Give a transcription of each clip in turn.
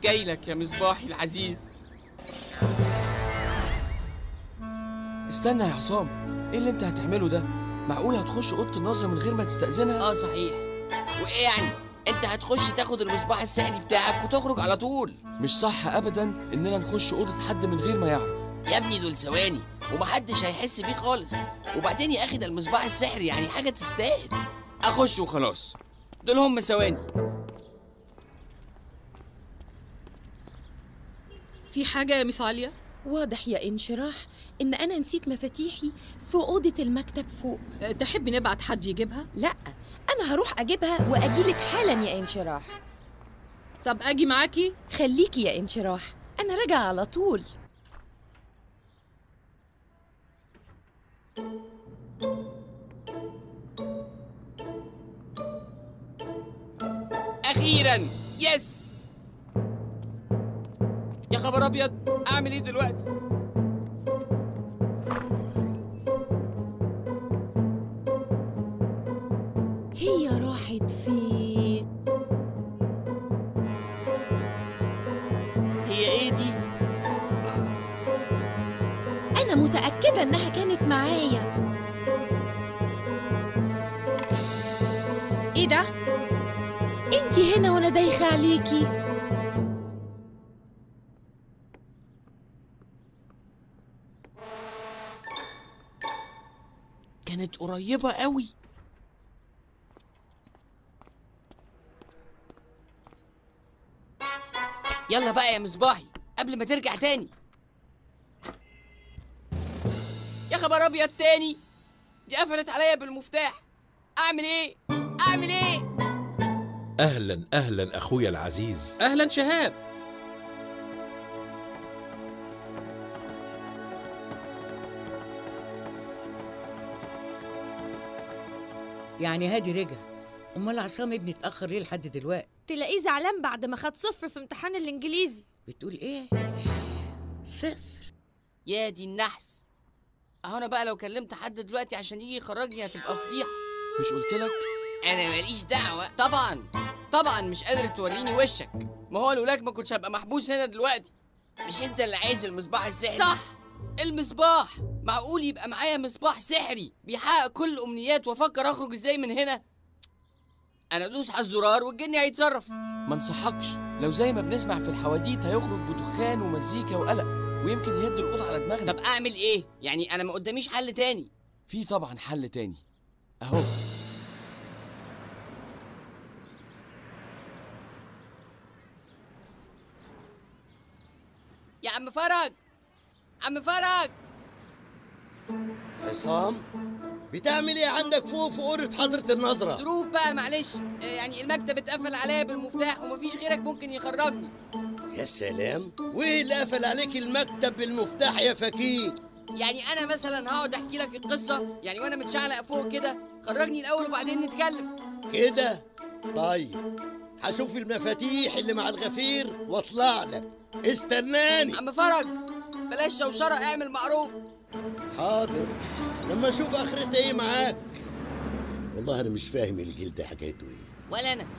جاي لك يا مصباحي العزيز استنى يا عصام ايه اللي انت هتعمله ده معقول هتخش اوضه النظر من غير ما تستأذنها اه صحيح وايه يعني انت هتخش تاخد المصباح السحري بتاعك وتخرج على طول مش صح ابدا اننا نخش اوضه حد من غير ما يعرف يا ابني دول ثواني ومحدش هيحس بيه خالص وبعدين يا اخي ده المصباح السحري يعني حاجه تستاهل اخش وخلاص دول هم ثواني في حاجة يا مس عليا؟ واضح يا انشراح ان انا نسيت مفاتيحي في اوضه المكتب فوق أه، تحبي نبعت حد يجيبها؟ لا انا هروح اجيبها واجيلك حالا يا انشراح طب أجي معاكي؟ خليكي يا انشراح انا راجعه على طول اخيرا يس يا خبر ابيض اعمل ايه دلوقتي هي راحت فين هي ايه دي انا متاكده انها كانت معايا إيه ده؟ انتي هنا وانا دايخه عليكي كانت قريبه قوي يلا بقى يا مصباحي قبل ما ترجع تاني يا خبر ابيض تاني دي قفلت عليا بالمفتاح اعمل ايه اعمل ايه اهلا اهلا اخويا العزيز اهلا شهاب يعني هادي رجع امال عصام ابني اتاخر ليه لحد دلوقتي تلاقيه زعلان بعد ما خد صفر في امتحان الانجليزي بتقول ايه صفر يا دي النحس اهو انا بقى لو كلمت حد دلوقتي عشان يجي يخرجني هتبقى فضيحه مش قلت لك انا ماليش دعوه طبعا طبعا مش قادر توريني وشك ما هو لولاك ما كنتش هبقى محبوس هنا دلوقتي مش انت اللي عايز المصباح السحري صح المصباح معقول يبقى معايا مصباح سحري بيحقق كل امنيات وافكر اخرج ازاي من هنا انا ادوس على الزرار والجن هيتصرف ما انصحكش لو زي ما بنسمع في الحواديت هيخرج بدخان ومزيكا وقلق ويمكن يهد الأوضة على دماغنا طب اعمل ايه يعني انا ما قداميش حل تاني في طبعا حل تاني اهو يا عم فرج عم فرج عصام بتعمل ايه عندك فوق في قرة حضرة النظرة ظروف بقى معلش آه، يعني المكتب اتقفل عليا بالمفتاح ومفيش غيرك ممكن يخرجني يا سلام وايه اللي قفل عليك المكتب بالمفتاح يا فكيك يعني انا مثلا هقعد احكي لك القصه يعني وانا متشعلق فوق كده خرجني الاول وبعدين نتكلم كده طيب هشوف المفاتيح اللي مع الغفير واطلع لك استناني عم فرج بلاش شوشره اعمل معروف حاضر لما اشوف اخرتها ايه معاك والله انا مش فاهم الجيل ده حكايته ايه ولا انا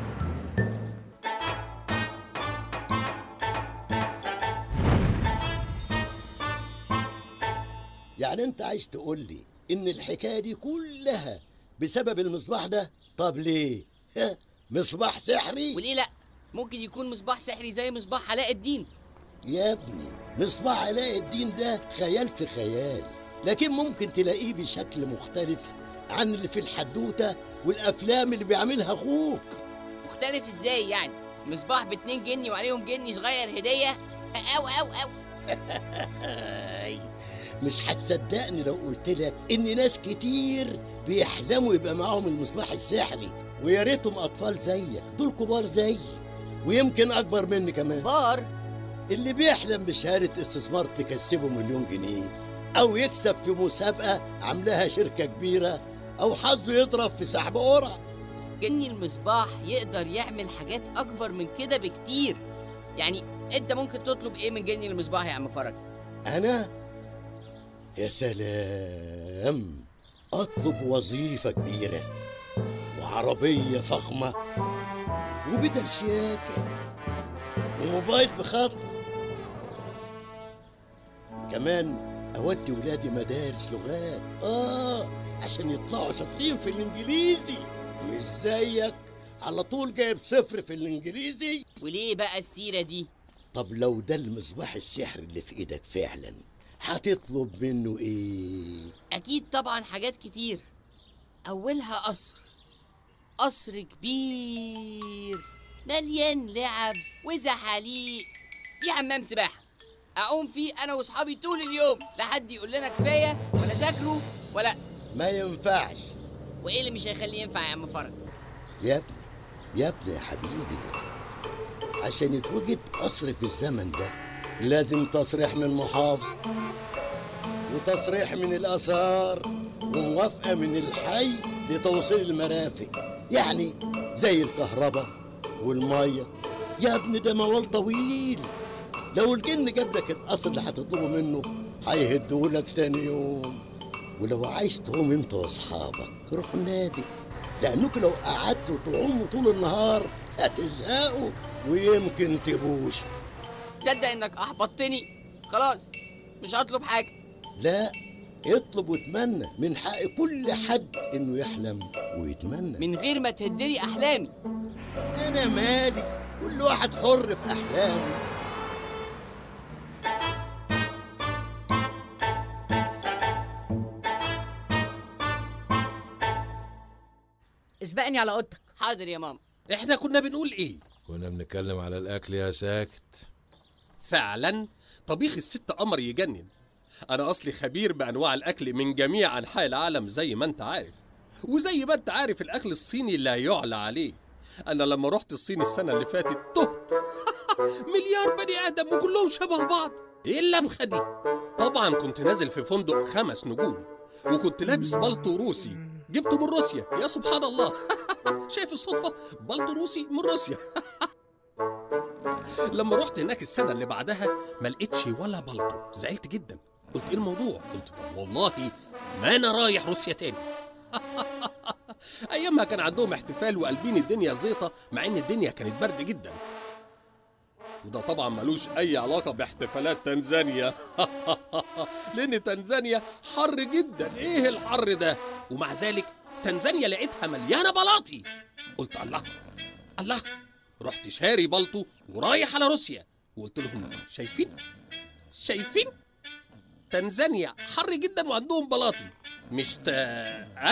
يعني انت عايز تقول لي ان الحكايه دي كلها بسبب المصباح ده طب ليه ها؟ مصباح سحري وليه لا ممكن يكون مصباح سحري زي مصباح علاء الدين يا ابني مصباح علاء الدين ده خيال في خيال لكن ممكن تلاقيه بشكل مختلف عن اللي في الحدوته والافلام اللي بيعملها اخوك مختلف ازاي يعني مصباح باتنين جني وعليهم جني صغير هديه او او او آي، مش هتصدقني لو قلت لك ان ناس كتير بيحلموا يبقى معاهم المصباح السحري ويا ريتهم اطفال زيك دول كبار زيي ويمكن اكبر مني كمان كبار اللي بيحلم بشهاده استثمار تكسبه مليون جنيه او يكسب في مسابقه عاملاها شركه كبيره او حظه يضرب في سحب قرعه جني المصباح يقدر يعمل حاجات اكبر من كده بكتير يعني انت ممكن تطلب ايه من جني المصباح يا عم فرج انا يا سلام اطلب وظيفه كبيره وعربيه فخمه وبدل شياكه وموبايل بخط كمان اودي ولادي مدارس لغات اه عشان يطلعوا شاطرين في الانجليزي مش زيك على طول جايب صفر في الانجليزي وليه بقى السيرة دي طب لو ده المصباح السحر اللي في ايدك فعلا هتطلب منه ايه أكيد طبعا حاجات كتير أولها قصر قصر كبير مليان لعب وزحاليق في حمام سباحة أقوم فيه أنا وأصحابي طول اليوم لا حد يقول لنا كفاية ولا ذاكروا ولا ما ينفعش وإيه اللي مش هيخليه ينفع يا عم فرج يا ابني يا ابني يا حبيبي عشان يتوجد قصر في الزمن ده لازم تصريح من المحافظ وتصريح من الآثار وموافقة من الحي لتوصيل المرافق يعني زي الكهرباء والمية يا ابني ده موال طويل لو الجن جاب لك القصر اللي هتطلبه منه هيهدهولك تاني يوم ولو عايز تقوم انت واصحابك روح النادي لانكم لو قعدتوا تعوموا طول النهار هتزهقوا ويمكن تبوشوا تصدق إنك أحبطتني خلاص مش هطلب حاجة لا اطلب واتمنى من حق كل حد انه يحلم ويتمنى من غير ما تهدلي أحلامي انا مالي كل واحد حر في احلامه اسبقني على اوضتك حاضر يا ماما احنا كنا بنقول ايه كنا بنتكلم على الاكل يا ساكت فعلا طبيخ الست قمر يجنن انا اصلي خبير بانواع الاكل من جميع انحاء العالم زي ما انت عارف وزي ما انت عارف الاكل الصيني لا يعلى عليه انا لما رحت الصين السنه اللي فاتت تهت مليار بني ادم وكلهم شبه بعض ايه اللبخه دي طبعا كنت نازل في فندق خمس نجوم وكنت لابس بلطو روسي جبته من روسيا يا سبحان الله شايف الصدفه بلطو روسي من روسيا لما رحت هناك السنه اللي بعدها ما لقيتش ولا بلطو زعلت جدا قلت ايه الموضوع قلت طب والله ما انا رايح روسيا تاني ايامها كان عندهم احتفال وقلبين الدنيا زيطه مع ان الدنيا كانت برد جدا وده طبعا ملوش اي علاقه باحتفالات تنزانيا لان تنزانيا حر جدا ايه الحر ده ومع ذلك تنزانيا لقيتها مليانه بلاطي قلت الله الله رحت شاري بلطو ورايح على روسيا وقلت لهم شايفين شايفين تنزانيا حر جدا وعندهم بلاطي مش تا... ها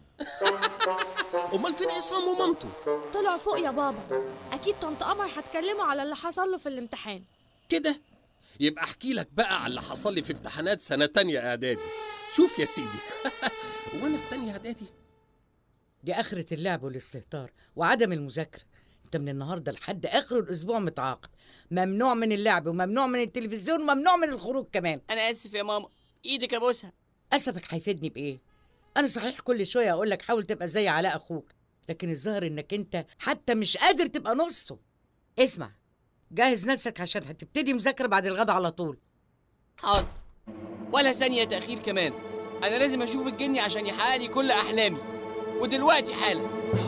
امال فين عصام ومامته طلعوا فوق يا بابا اكيد طنط قمر هتكلموا على اللي حصل له في الامتحان كده يبقى احكي لك بقى على اللي حصل لي في امتحانات سنه تانية اعدادي شوف يا سيدي وانا في تانية اعدادي دي اخرة اللعب والاستهتار وعدم المذاكرة انت من النهاردة لحد اخر الاسبوع متعاقد ممنوع من اللعب وممنوع من التلفزيون وممنوع من الخروج كمان أنا آسف يا ماما إيدك أبوسها اسفك هيفيدني بايه انا صحيح كل شويه اقول لك حاول تبقى زي علاء اخوك لكن الظاهر انك انت حتى مش قادر تبقى نصه اسمع جهز نفسك عشان هتبتدي مذاكره بعد الغدا على طول حاضر ولا ثانية تأخير كمان أنا لازم أشوف الجني عشان يحقق لي كل أحلامي ودلوقتي حالا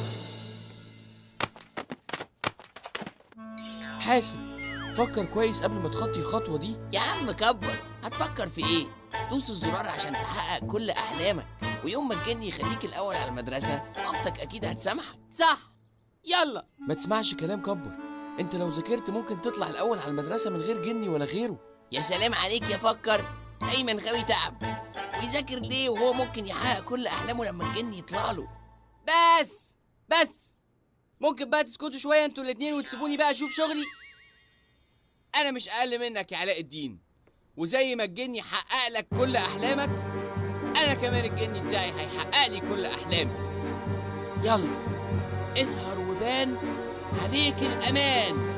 حاسب فكر كويس قبل ما تخطي الخطوة دي يا عم كبر هتفكر في إيه؟ دوس الزرار عشان تحقق كل أحلامك ويوم ما الجني يخليك الأول على المدرسة مامتك أكيد هتسامحك صح يلا ما تسمعش كلام كبر انت لو ذاكرت ممكن تطلع الأول على المدرسة من غير جني ولا غيره يا سلام عليك يا فكر دايما غاوي تعب ويذاكر ليه وهو ممكن يحقق كل احلامه لما الجن يطلع له بس بس ممكن بقى تسكتوا شويه انتوا الاتنين وتسيبوني بقى اشوف شغلي انا مش اقل منك يا علاء الدين وزي ما الجن يحقق لك كل احلامك انا كمان الجن بتاعي هيحقق لي كل احلامي يلا اظهر وبان عليك الامان